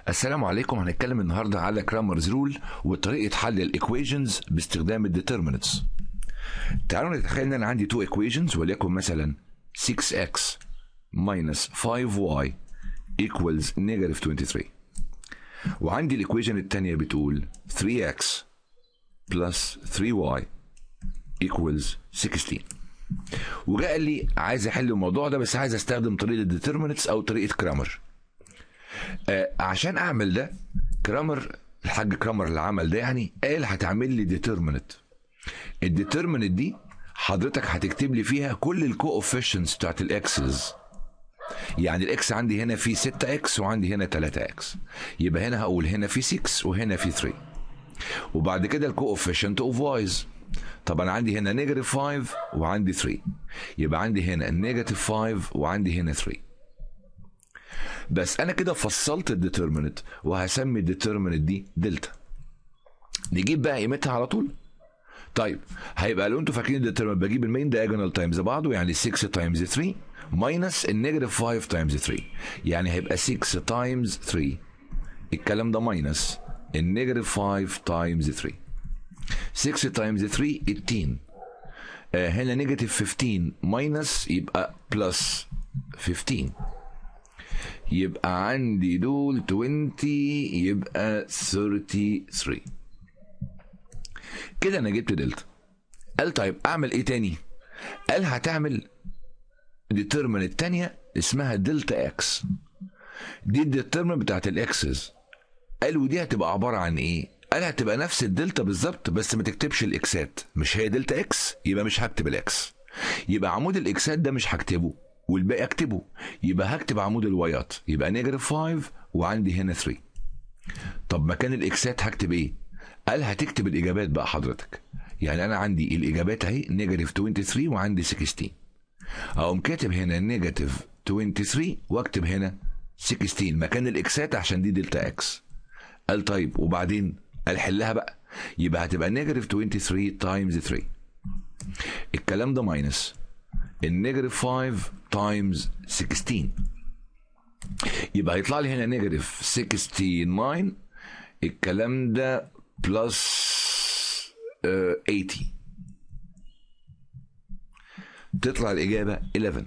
السلام عليكم هنتكلم النهارده على كرامرز رول وطريقه حل الايكويشنز باستخدام الديترمينتس تعالوا نتخيل ان انا عندي تو ايكويشنز وليكن مثلا 6x minus 5y equals negative 23 وعندي الايكويشن الثانيه بتقول 3x plus 3y equals 16 وجاء قال لي عايز احل الموضوع ده بس عايز استخدم طريقه الديترمينتس او طريقه كرامر آه عشان اعمل ده كرامر الحاج كرامر اللي عمل ده يعني قال هتعمل لي ديترمينت الديترمينت دي حضرتك هتكتب لي فيها كل الكوفيشنتس بتاعت الاكسز يعني الاكس عندي هنا في 6 اكس وعندي هنا 3 اكس يبقى هنا هقول هنا في 6 وهنا في 3 وبعد كده الكوفيشنت اوف وايز طب انا عندي هنا نيجاتيف 5 وعندي 3 يبقى عندي هنا نيجاتيف 5 وعندي هنا 3 بس انا كده فصلت الديترمينت وهسمي الديترمينت دي دلتا نجيب بقى قيمتها على طول طيب هيبقى لو انتوا فاكرين الديترمينت بجيب المين دايجونال تايمز بعضه يعني 6 تايمز 3 ماينس النيجاتيف 5 تايمز 3 يعني هيبقى 6 تايمز 3 الكلام ده ماينس النيجاتيف 5 تايمز 3 6 تايمز 3 18 آه هنا نيجاتيف 15 ماينس يبقى بلس 15 يبقى عندي دول 20 يبقى 33 كده انا جبت دلتا قال طيب اعمل ايه تاني قال هتعمل ديترمن التانية اسمها دلتا اكس دي الديترمن بتاعت الاكسز قال ودي هتبقى عبارة عن ايه قال هتبقى نفس الدلتا بالظبط بس ما تكتبش الاكسات مش هي دلتا اكس يبقى مش هكتب الاكس يبقى عمود الاكسات ده مش هكتبه والباقي اكتبه يبقى هكتب عمود الوايات يبقى نيجاتيف 5 وعندي هنا 3 طب مكان الاكسات هكتب ايه قال هتكتب الاجابات بقى حضرتك يعني انا عندي الاجابات اهي نيجاتيف 23 وعندي 16 اقوم كاتب هنا نيجاتيف 23 واكتب هنا 16 مكان الاكسات عشان دي دلتا اكس قال طيب وبعدين قال حلها بقى يبقى هتبقى نيجاتيف 23 تايمز 3 الكلام ده ماينس النيجاتيف 5 تايمز 16 يبقى هيطلع لي هنا نيجاتيف 69 الكلام ده بلس 80 تطلع الإجابة 11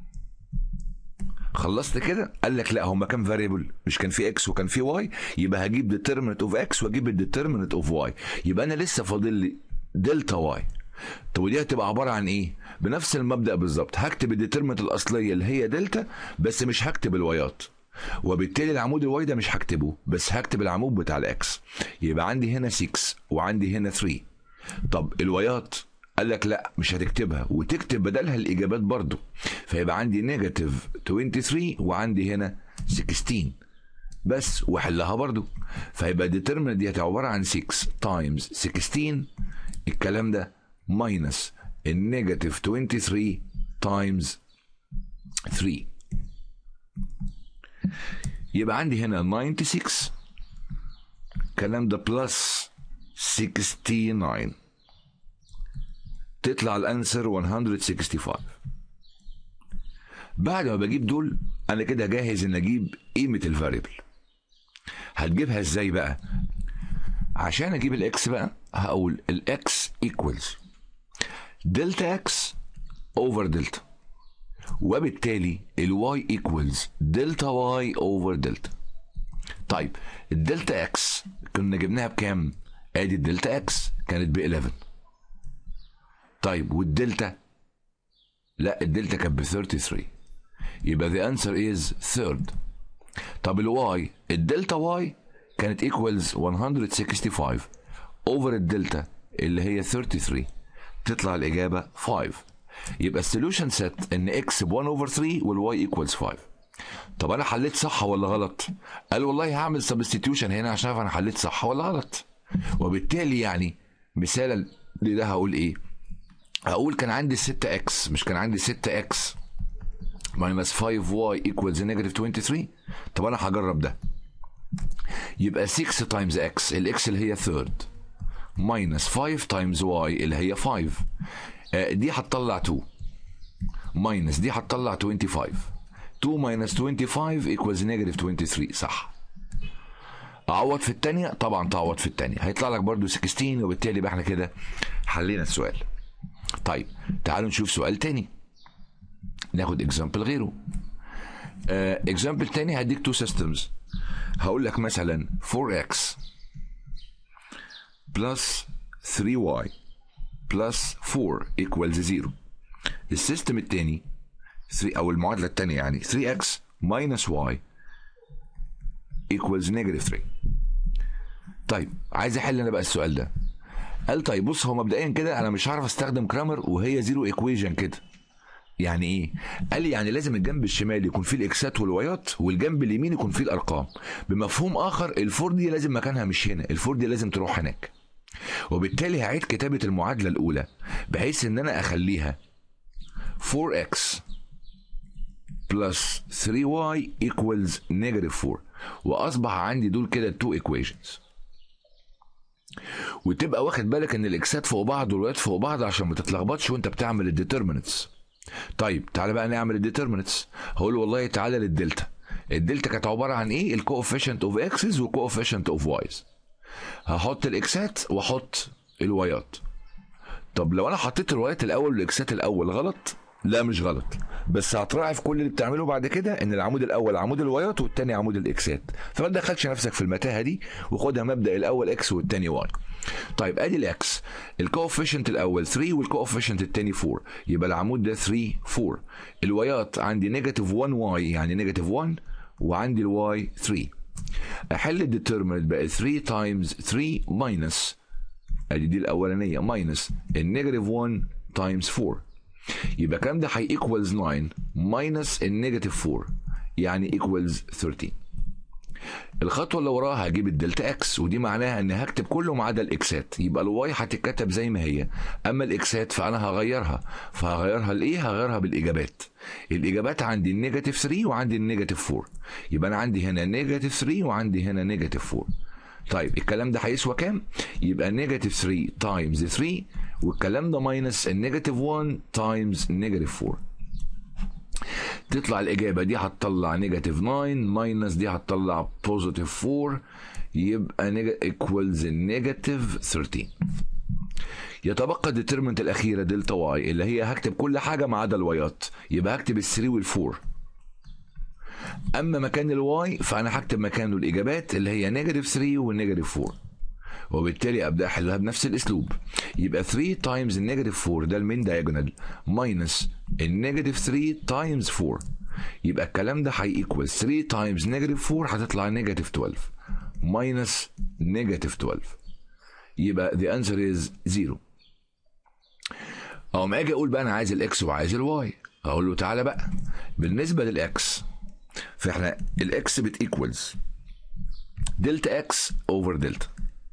خلصت كده قال لك لا هما كام فاريبل مش كان في اكس وكان في واي يبقى هجيب ديترمينت اوف اكس واجيب الديترمينت اوف واي يبقى انا لسه فاضل لي دلتا واي طب ودي هتبقى عباره عن ايه بنفس المبدا بالظبط هكتب الديترمنت الاصليه اللي هي دلتا بس مش هكتب الوايات وبالتالي العمود الواي ده مش هكتبه بس هكتب العمود بتاع الاكس يبقى عندي هنا 6 وعندي هنا 3 طب الوايات قال لك لا مش هتكتبها وتكتب بدلها الاجابات برضو فيبقى عندي نيجاتيف 23 وعندي هنا 16 بس وحلها برضو فيبقى الديترمنت دي عباره عن 6 تايمز 16 الكلام ده ماينس النيجاتيف 23 تايمز 3 يبقى عندي هنا 96 الكلام ده بلس 69 تطلع الانسر 165 بعد ما بجيب دول انا كده جاهز ان اجيب قيمه الفاريبل هتجيبها ازاي بقى عشان اجيب الاكس بقى هقول الاكس ايكوالز دلتا اكس اوفر دلتا وبالتالي الواي ايكوالز دلتا واي اوفر دلتا طيب الدلتا اكس كنا جبناها بكام ادي الدلتا اكس كانت ب 11 طيب والدلتا لا الدلتا كانت ب 33 يبقى the answer is third طب الواي الدلتا واي كانت equals 165 over الدلتا اللي هي 33 تطلع الإجابة 5 يبقى السوليوشن سيت ان x ب 1 over 3 والواي equals 5 طب انا حليت صح ولا غلط؟ قال والله هعمل سبستيتيوشن هنا عشان اعرف انا حليت صح ولا غلط وبالتالي يعني مثالا لده هقول ايه؟ هقول كان عندي 6 x مش كان عندي 6 x minus 5y equals negative 23 طب انا هجرب ده يبقى 6 times x الاكس اللي هي third minus 5 times y اللي هي 5 آه، دي هتطلع 2 minus دي هتطلع 25 2 minus 25 equals negative 23 صح اعوض في الثانيه طبعا تعوض في الثانيه هيطلع لك برضو 16 وبالتالي يبقى احنا كده حلينا السؤال طيب تعالوا نشوف سؤال تاني ناخد اكزامبل غيره اكزامبل تاني هديك تو سيستمز هقول لك مثلا 4x plus 3y plus 4 equals 0 السيستم التاني 3 او المعادله التانيه يعني 3x minus y equals negative 3 طيب عايز احل انا بقى السؤال ده قال طيب بص هو مبدئيا كده انا مش هعرف استخدم كرامر وهي زيرو ايكويجن كده يعني ايه؟ قال لي يعني لازم الجنب الشمال يكون فيه الاكسات والوايات والجنب اليمين يكون فيه الارقام بمفهوم اخر الفور دي لازم مكانها مش هنا الفور دي لازم تروح هناك وبالتالي هعيد كتابة المعادلة الأولى بحيث إن أنا أخليها 4x plus 3y equals negative 4 وأصبح عندي دول كده two equations وتبقى واخد بالك ان الاكسات فوق بعض والوايات فوق بعض عشان ما تتلخبطش وانت بتعمل الديترمينتس طيب تعالى بقى نعمل الديترمينتس هقول والله تعالى للدلتا الدلتا كانت عباره عن ايه الكوفيشنت اوف اكسز والكوفيشنت اوف وايز هحط الاكسات واحط الوايات طب لو انا حطيت الوايات الاول والاكسات الاول غلط لا مش غلط بس هتراعي في كل اللي بتعمله بعد كده ان العمود الاول عمود الوايات والتاني عمود الاكسات فما تدخلش نفسك في المتاهه دي وخدها مبدا الاول اكس والتاني واي طيب ادي الاكس الكوفيشنت الاول 3 والكوفيشنت التاني 4 يبقى العمود ده 3 4 الوايات عندي نيجاتيف 1 واي يعني نيجاتيف 1 وعندي الواي 3 احل الديترمنت بقى 3 تايمز 3 ماينس ادي دي الاولانيه ماينس النيجاتيف 1 تايمز 4 يبقى الكلام ده هي ايكوالز 9 ماينس النيجاتيف 4 يعني ايكوالز 13 الخطوه اللي وراها هجيب الدلتا اكس ودي معناها ان هكتب كله ما عدا الاكسات يبقى الواي هتتكتب زي ما هي اما الاكسات فانا هغيرها فهغيرها لايه هغيرها بالاجابات الاجابات عندي النيجاتيف 3 وعندي النيجاتيف 4 يبقى انا عندي هنا نيجاتيف 3 وعندي هنا نيجاتيف 4 طيب الكلام ده هيسوى كام؟ يبقى نيجاتيف 3 تايمز 3 والكلام ده ماينس النيجاتيف 1 تايمز نيجاتيف 4 تطلع الإجابة دي هتطلع نيجاتيف 9 ماينس دي هتطلع بوزيتيف 4 يبقى ايكوالز نيجاتيف 13 يتبقى الديترمنت الأخيرة دلتا واي اللي هي هكتب كل حاجة ما عدا الوايات يبقى هكتب ال 3 وال 4 اما مكان الواي فانا هكتب مكانه الاجابات اللي هي نيجاتيف 3 والنيجاتيف 4 وبالتالي ابدا احلها بنفس الاسلوب يبقى 3 تايمز النيجاتيف 4 ده المين دايجونال ماينس النيجاتيف 3 تايمز 4 يبقى الكلام ده هيكوال 3 تايمز نيجاتيف 4 هتطلع نيجاتيف 12 ماينس نيجاتيف 12 يبقى the answer is 0 او ما اجي اقول بقى انا عايز الاكس وعايز الواي اقول له تعالى بقى بالنسبه للاكس فاحنا الاكس بتيكوالز دلتا اكس اوفر دلتا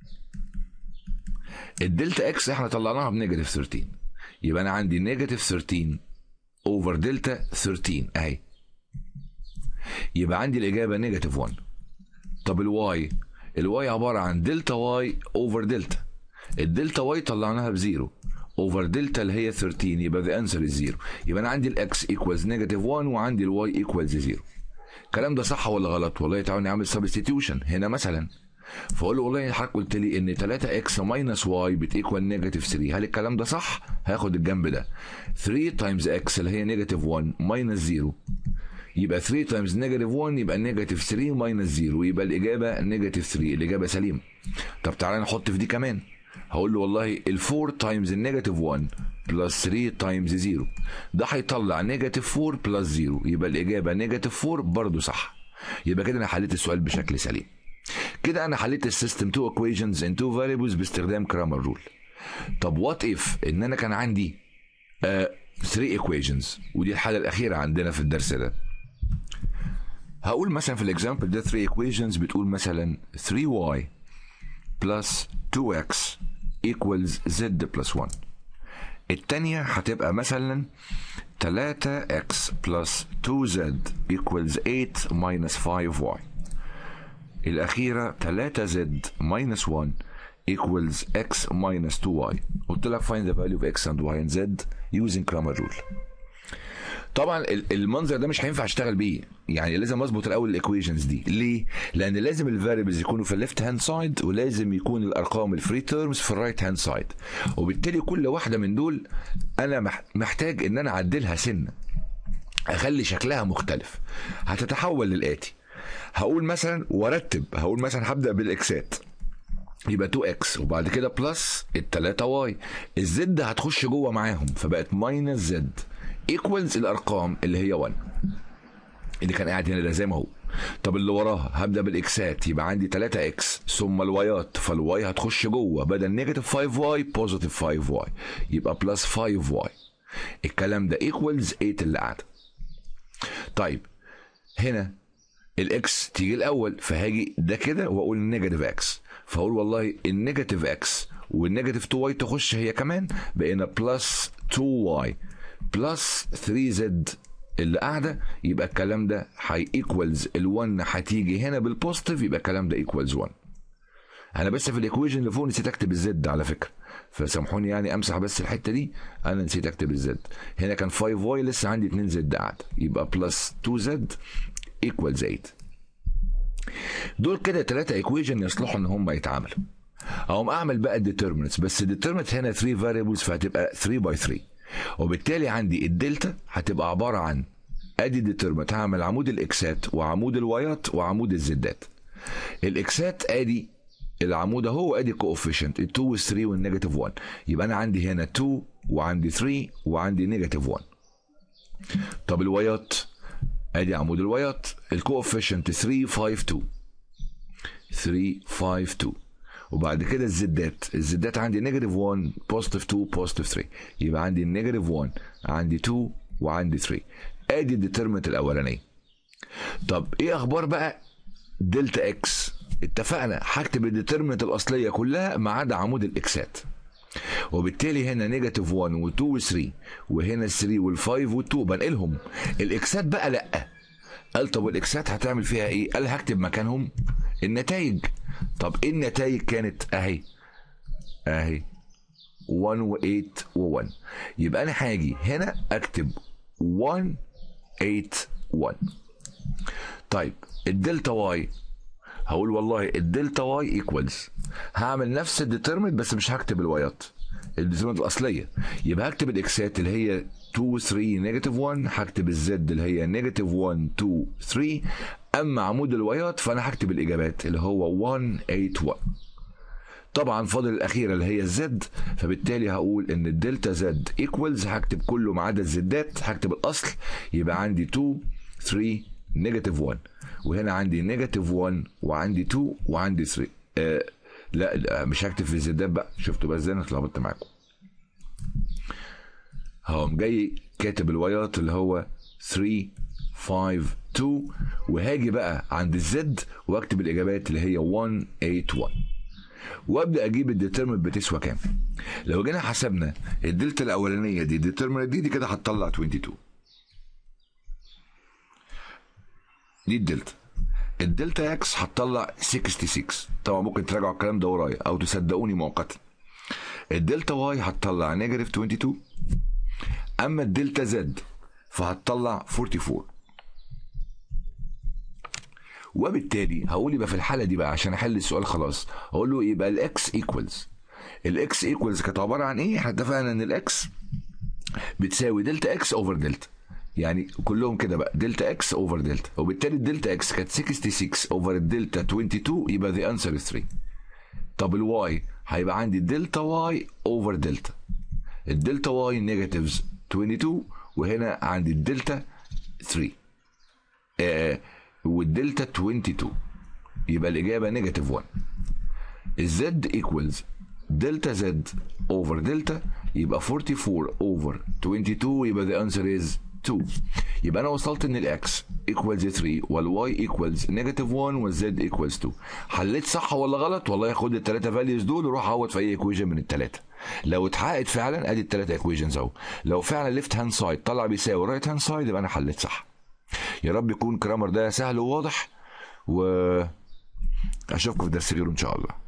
الدلتا اكس احنا طلعناها بنيجاتيف 13 يبقى انا عندي نيجاتيف 13 اوفر دلتا 13 اهي يبقى عندي الاجابه نيجاتيف 1 طب الواي الواي عباره عن دلتا واي اوفر دلتا الدلتا واي طلعناها بزيرو اوفر دلتا اللي هي 13 يبقى ذا انسر از 0 يبقى انا عندي الاكس ايكوالز نيجاتيف 1 وعندي الواي ايكوالز 0 الكلام ده صح ولا غلط والله تعالوا نعمل سبستيتيوشن هنا مثلا فاقول له والله حضرتك قلت لي ان 3 اكس ماينس واي بتيكوال نيجاتيف 3 هل الكلام ده صح هاخد الجنب ده 3 تايمز اكس اللي هي نيجاتيف 1 ماينس 0 يبقى 3 تايمز نيجاتيف 1 يبقى نيجاتيف 3 ماينس 0 يبقى الاجابه نيجاتيف 3 الاجابه سليمه طب تعالى نحط في دي كمان هقول له والله ال 4 تايمز النيجاتيف 1 بلس 3 تايمز 0 ده هيطلع نيجاتيف 4 بلس 0 يبقى الاجابه نيجاتيف 4 برضه صح يبقى كده انا حليت السؤال بشكل سليم كده انا حليت السيستم 2 equations in 2 variables باستخدام كرامر رول طب وات اف ان انا كان عندي 3 uh, equations ودي الحاله الاخيره عندنا في الدرس ده هقول مثلا في الاكزامبل ده 3 equations بتقول مثلا 3y plus 2x equals z plus 1 التانية هتبقى مثلا 3x plus 2z equals 8 minus 5y الأخيرة 3z minus 1 equals x minus 2y قلت لك find the value of x and y and z using Cramer rule طبعا ال- المنظر ده مش هينفع اشتغل بيه يعني لازم اظبط الاول الايكويشنز دي ليه لان لازم الفاريبلز يكونوا في الليفت هاند سايد ولازم يكون الارقام الفري تيرمز في الرايت هاند سايد وبالتالي كل واحده من دول انا مح- محتاج ان انا اعدلها سنه اخلي شكلها مختلف هتتحول للاتي هقول مثلا وارتب هقول مثلا هبدا بالاكسات يبقى 2 اكس وبعد كده بلس ال 3 واي الزد هتخش جوه معاهم فبقت ماينس زد ايكوالز الارقام اللي هي 1 اللي كان قاعد هنا ده زي ما هو طب اللي وراها هبدا بالاكسات يبقى عندي 3 اكس ثم الوايات فالواي هتخش جوه بدل نيجاتيف 5 واي بوزيتيف 5 واي يبقى بلس 5 واي الكلام ده ايكوالز 8 اللي قاعده طيب هنا الاكس تيجي الاول فهاجي ده كده واقول نيجاتيف اكس فاقول والله النيجاتيف اكس والنيجاتيف 2 واي تخش هي كمان بقينا بلس 2 واي بلس 3 زد اللي قاعده يبقى الكلام ده هي ايكوالز ال1 هتيجي هنا بالبوزيتيف يبقى الكلام ده ايكوالز 1 انا بس في الايكويشن اللي فوق نسيت اكتب الزد على فكره فسامحوني يعني امسح بس الحته دي انا نسيت اكتب الزد هنا كان 5 واي لسه عندي 2 زد قاعده يبقى بلس 2 زد ايكوال 8 دول كده ثلاثة ايكويشن يصلحوا ان هم يتعاملوا اقوم اعمل بقى الديترمنتس بس الديترمنت هنا 3 فاريبلز فهتبقى 3 باي 3 وبالتالي عندي الدلتا هتبقى عباره عن ادي ديترمنت هعمل عمود الاكسات وعمود الوايات وعمود الزدات الاكسات ادي العمود اهو ادي كوفيشنت ال 2 وال 3 والنيجاتيف 1 يبقى انا عندي هنا 2 وعندي 3 وعندي نيجاتيف 1 طب الوايات ادي عمود الوايات الكوفيشنت 3 5 2 3 5 2 وبعد كده الزدات الزدات عندي نيجاتيف 1 بوزيتيف 2 بوزيتيف 3 يبقى عندي النيجاتيف 1 عندي 2 وعندي 3 ادي الديترمنت الاولانيه طب ايه اخبار بقى دلتا اكس اتفقنا هكتب الديترمنت الاصليه كلها ما عدا عمود الاكسات وبالتالي هنا نيجاتيف 1 و2 و3 وهنا 3 وال5 وال2 بنقلهم الاكسات بقى لا قال طب الاكسات هتعمل فيها ايه قال هكتب مكانهم النتائج طب ايه النتائج كانت اهي اهي 1 و8 و1 يبقى انا هاجي هنا اكتب 1 8 1 طيب الدلتا واي هقول والله الدلتا واي ايكوالز هعمل نفس الديترمنت بس مش هكتب الوايات الديترمنت الاصليه يبقى هكتب الاكسات اللي هي 2 3 نيجاتيف 1 هكتب الزد اللي هي نيجاتيف 1 2 3 اما عمود الوايات فانا هكتب الاجابات اللي هو 1 8 1 طبعا فاضل الاخيره اللي هي الزد فبالتالي هقول ان الدلتا زد ايكوالز هكتب كله ما عدا الزدات هكتب الاصل يبقى عندي 2 3 نيجاتيف 1 وهنا عندي نيجاتيف 1 وعندي 2 وعندي 3 آه لا, لا مش هكتب في الزدات بقى شفتوا بقى ازاي انا اتلخبطت معاكم هقوم جاي كاتب الوايات اللي هو 3 5 2 وهاجي بقى عند الزد واكتب الاجابات اللي هي 1 8 1 وابدا اجيب الديترمنت بتسوى كام لو جينا حسبنا الدلتا الاولانيه دي الديترمنت دي دي كده هتطلع 22 دي الدلتا الدلتا اكس هتطلع 66 طبعا ممكن تراجعوا الكلام ده ورايا او تصدقوني مؤقتا الدلتا واي هتطلع نيجاتيف 22 اما الدلتا زد فهتطلع 44 وبالتالي هقول يبقى في الحاله دي بقى عشان احل السؤال خلاص هقول له يبقى الاكس ايكوالز الاكس ايكوالز كانت عباره عن ايه؟ احنا اتفقنا ان الاكس بتساوي دلتا اكس اوفر دلتا يعني كلهم كده بقى دلتا اكس اوفر دلتا وبالتالي الدلتا اكس كانت 66 اوفر الدلتا 22 يبقى ذا انسر 3 طب الواي هيبقى عندي دلتا واي اوفر دلتا الدلتا واي نيجاتيفز 22 وهنا عندي الدلتا 3 آه والدلتا 22 يبقى الاجابه نيجاتيف 1 الزد ايكوالز دلتا زد اوفر دلتا يبقى 44 اوفر 22 يبقى the answer is 2 يبقى انا وصلت ان الاكس ايكوالز 3 والواي ايكوالز نيجاتيف 1 والزد ايكوالز 2 حليت صح ولا غلط والله خد الثلاثه فاليوز دول وروح عوض في اي ايكويشن من الثلاثه لو اتحققت فعلا ادي الثلاثه ايكويشنز اهو لو فعلا ليفت هاند سايد طلع بيساوي رايت هاند سايد يبقى انا حليت صح يا رب يكون كرامر ده سهل وواضح و اشوفكم في درس غيره ان شاء الله